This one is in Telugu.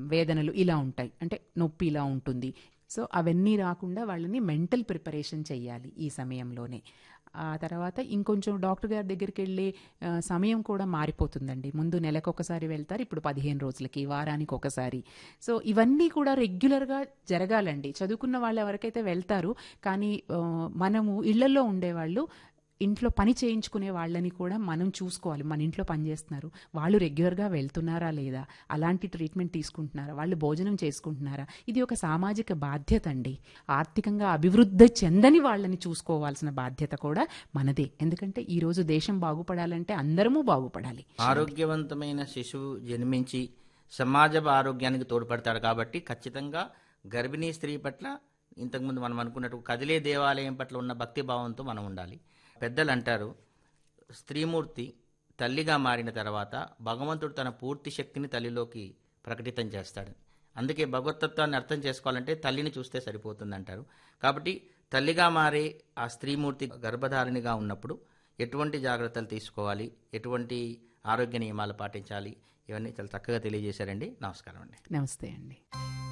వేదనలు ఇలా ఉంటాయి అంటే నొప్పి ఇలా ఉంటుంది సో అవన్నీ రాకుండా వాళ్ళని మెంటల్ ప్రిపరేషన్ చేయాలి ఈ సమయంలోనే ఆ తర్వాత ఇంకొంచెం డాక్టర్ గారి దగ్గరికి వెళ్ళే ఆ, సమయం కూడా మారిపోతుందండి ముందు నెలకు ఒకసారి వెళ్తారు ఇప్పుడు పదిహేను రోజులకి వారానికి ఒకసారి సో ఇవన్నీ కూడా రెగ్యులర్గా జరగాలండి చదువుకున్న వాళ్ళు ఎవరికైతే వెళ్తారు కానీ ఆ, మనము ఇళ్లలో ఉండేవాళ్ళు ఇంట్లో పని చేయించుకునే వాళ్ళని కూడా మనం చూసుకోవాలి మన ఇంట్లో పని చేస్తున్నారు వాళ్ళు రెగ్యులర్గా వెళ్తున్నారా లేదా అలాంటి ట్రీట్మెంట్ తీసుకుంటున్నారా వాళ్ళు భోజనం చేసుకుంటున్నారా ఇది ఒక సామాజిక బాధ్యత అండి ఆర్థికంగా అభివృద్ధి చెందని వాళ్ళని చూసుకోవాల్సిన బాధ్యత కూడా మనదే ఎందుకంటే ఈ రోజు దేశం బాగుపడాలంటే అందరము బాగుపడాలి ఆరోగ్యవంతమైన శిశువు జన్మించి సమాజ ఆరోగ్యానికి తోడ్పడతాడు కాబట్టి ఖచ్చితంగా గర్భిణీ స్త్రీ పట్ల ఇంతకుముందు మనం అనుకున్నట్టు కదిలే దేవాలయం పట్ల ఉన్న భక్తి భావంతో మనం ఉండాలి పెద్దలు అంటారు స్త్రీమూర్తి తల్లిగా మారిన తర్వాత భగవంతుడు తన పూర్తి శక్తిని తల్లిలోకి ప్రకటితం చేస్తాడు అందుకే భగవతత్వాన్ని అర్థం చేసుకోవాలంటే తల్లిని చూస్తే సరిపోతుంది అంటారు కాబట్టి తల్లిగా మారే ఆ స్త్రీమూర్తి గర్భధారిణిగా ఉన్నప్పుడు ఎటువంటి జాగ్రత్తలు తీసుకోవాలి ఎటువంటి ఆరోగ్య నియమాలు పాటించాలి ఇవన్నీ చాలా చక్కగా తెలియజేశారండి నమస్కారం అండి నమస్తే అండి